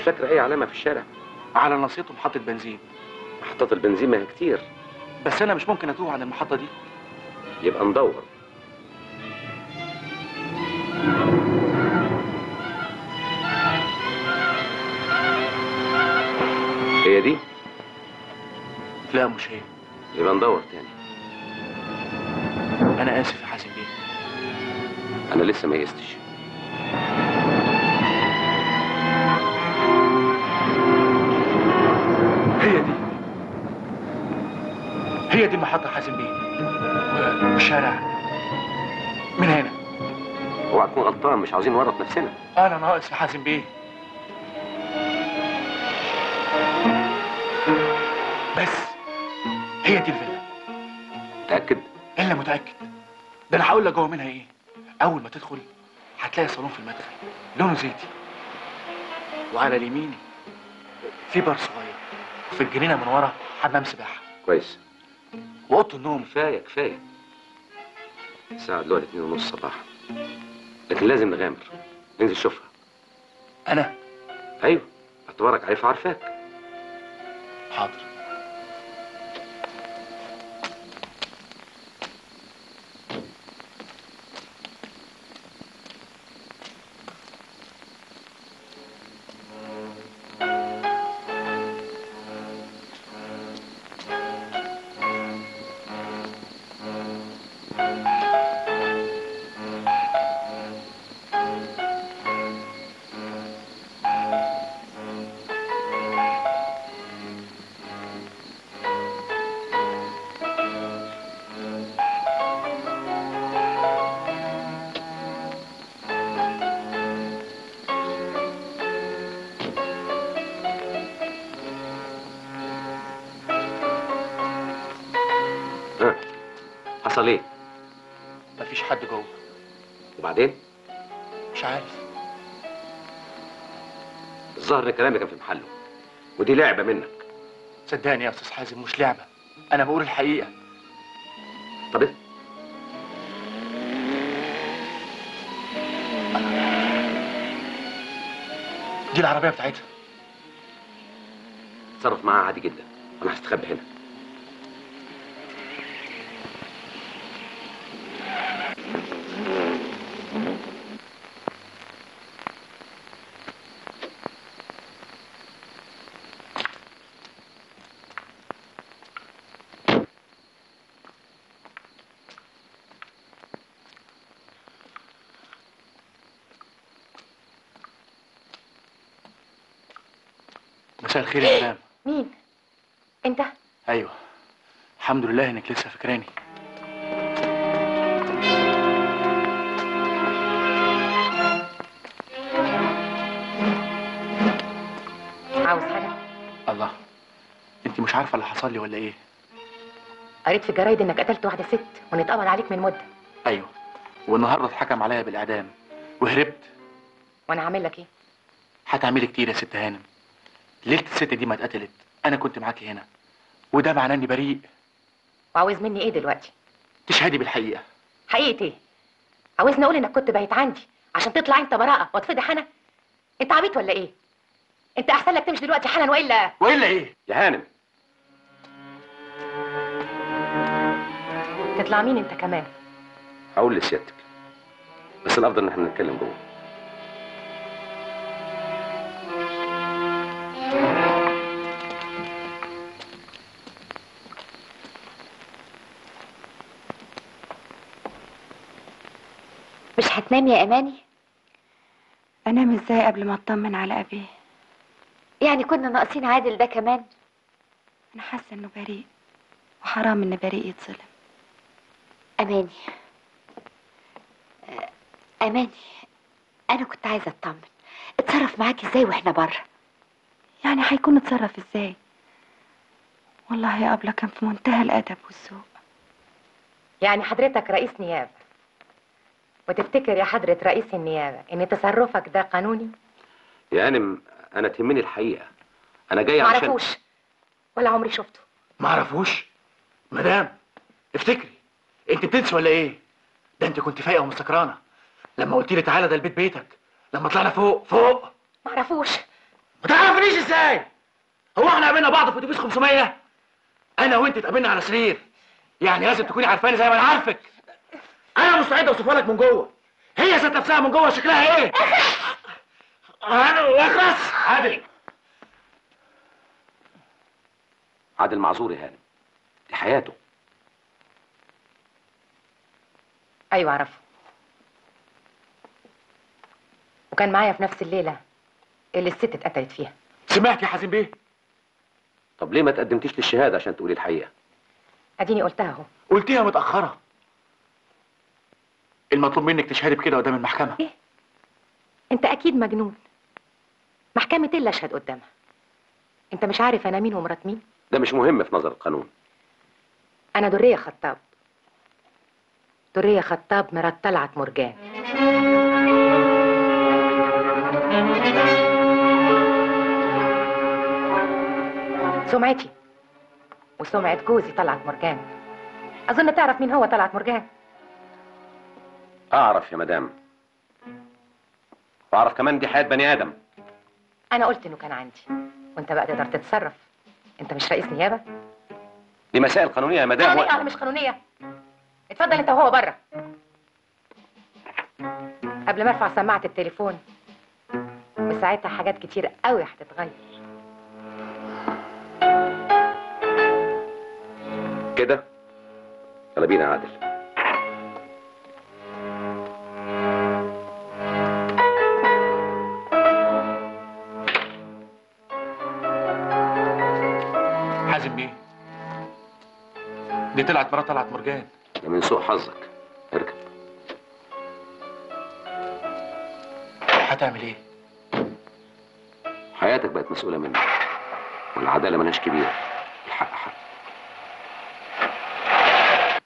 فاكره اي علامه في الشارع على نصيته محطة بنزين محطات البنزين ما هي كتير بس أنا مش ممكن أتوه عن المحطة دي يبقى ندور هي دي لا مش هي يبقى ندور تاني أنا آسف يا حازم بيه انا لسه ما يئستش هي دي هي دي المحطة يا حازم بيه والشارع من هنا اوعى تكون غلطان مش عاوزين نورط نفسنا أنا ناقص يا حازم بيه بس هي دي الفيلا متاكد إلا متأكد ده أنا هقول لك جوه منها إيه أول ما تدخل هتلاقي صالون في المدخل لونه زيتي وعلى اليمين في بار صغير وفي الجنينة من ورا حمام سباحة كويس وأوضة النوم كفايه كفايه الساعه دلوقتي اتنين ونص صباحا لكن لازم نغامر ننزل شوفها أنا ايوه اعتبارك عارف عارفاك حاضر ها حصل ايه مفيش حد جوه وبعدين مش عارف الظاهر ان كلامي كان في محله ودي لعبه منك صدقني يا أستاذ حازم مش لعبة أنا بقول الحقيقة طب إيه؟ دي العربية بتاعتها اتصرف معاها عادي جدا انا هستخبى هنا مساء الخير يا مدام مين؟ انت؟ ايوه الحمد لله انك لسه فاكراني عاوز حاجة؟ الله انت مش عارفه اللي حصل لي ولا ايه قريت في الجرايد انك قتلت واحدة ست وان اتقبض عليك من مدة ايوه والنهارده اتحكم عليا بالاعدام وهربت وانا هعمل لك ايه؟ هتعملي كتير يا ست هانم ليله الست دي ما اتقتلت انا كنت معاكي هنا وده معناه اني بريء وعاوز مني ايه دلوقتي؟ تشهدي بالحقيقه حقيقة ايه؟ عاوزني اقول انك كنت بايت عندي عشان تطلع انت براءة واتفضح انا؟ انت عبيط ولا ايه؟ انت احسن لك تمشي دلوقتي حالا والا والا ايه يا هانم تطلع مين انت كمان؟ هقول لسيادتك بس الافضل ان احنا نتكلم جوه مش هتنام يا اماني انام ازاي قبل ما اطمن على ابيه يعني كنا ناقصين عادل ده كمان انا حاسه انه بريء وحرام ان بريء يتظلم اماني آه، اماني انا كنت عايزه اطمن اتصرف معاك ازاي واحنا بره يعني هيكون اتصرف ازاي والله يا ابله كان في منتهى الادب والذوق يعني حضرتك رئيس نيابة وتفتكر يا حضرة رئيس النيابة ان تصرفك ده قانوني؟ يا هانم انا تهمني الحقيقه انا جاي عشان معرفوش ولا عمري شفته ما اعرفوش مدام افتكري انت بتنسي ولا ايه ده انت كنت فايقه ومسكرانه لما قلت لي تعالى ده البيت بيتك لما طلعنا فوق فوق معرفوش ما تعرفنيش ازاي هو احنا قابلنا بعض في اتوبيس 500 انا وانت اتقابلنا على سرير يعني لازم تكوني عارفاني زي ما انا عارفك انا مستعد اوصفها لك من جوه هي ذات نفسها من جوه شكلها ايه انا اخلص عادل عادل معذور يا هانم دي حياته ايوه اعرفه وكان معايا في نفس الليله اللي الست اتقتلت فيها سمعت يا حازم بيه طب ليه ما تقدمتيش للشهاده عشان تقولي الحقيقه اديني قلتها اهو قلتيها متاخره المطلوب منك تشهدي بكده قدام المحكمه انت اكيد مجنون محكمة ايه اللي اشهد قدامها انت مش عارف انا مين ومرات مين ده مش مهم في نظر القانون انا درية خطاب درية خطاب مرات طلعت مرجان سمعتي وسمعة جوزي طلعت مرجان اظن تعرف مين هو طلعت مرجان اعرف يا مدام واعرف كمان دي حياه بني ادم انا قلت انه كان عندي وانت بقى تقدر تتصرف انت مش رئيس نيابه دي مسائل قانونيه يا مدام قانونية ولا مش قانونية؟ اتفضل انت وهو بره قبل ما ارفع سماعة التليفون وساعتها حاجات كتير قوي هتتغير كده يلا بينا يا عادل حازم بيه دي طلعت مرات طلعت مرجان ده من سوء حظك اركب هتعمل ايه حياتك بقت مسؤوله منك والعداله ملهاش كبير الحق حق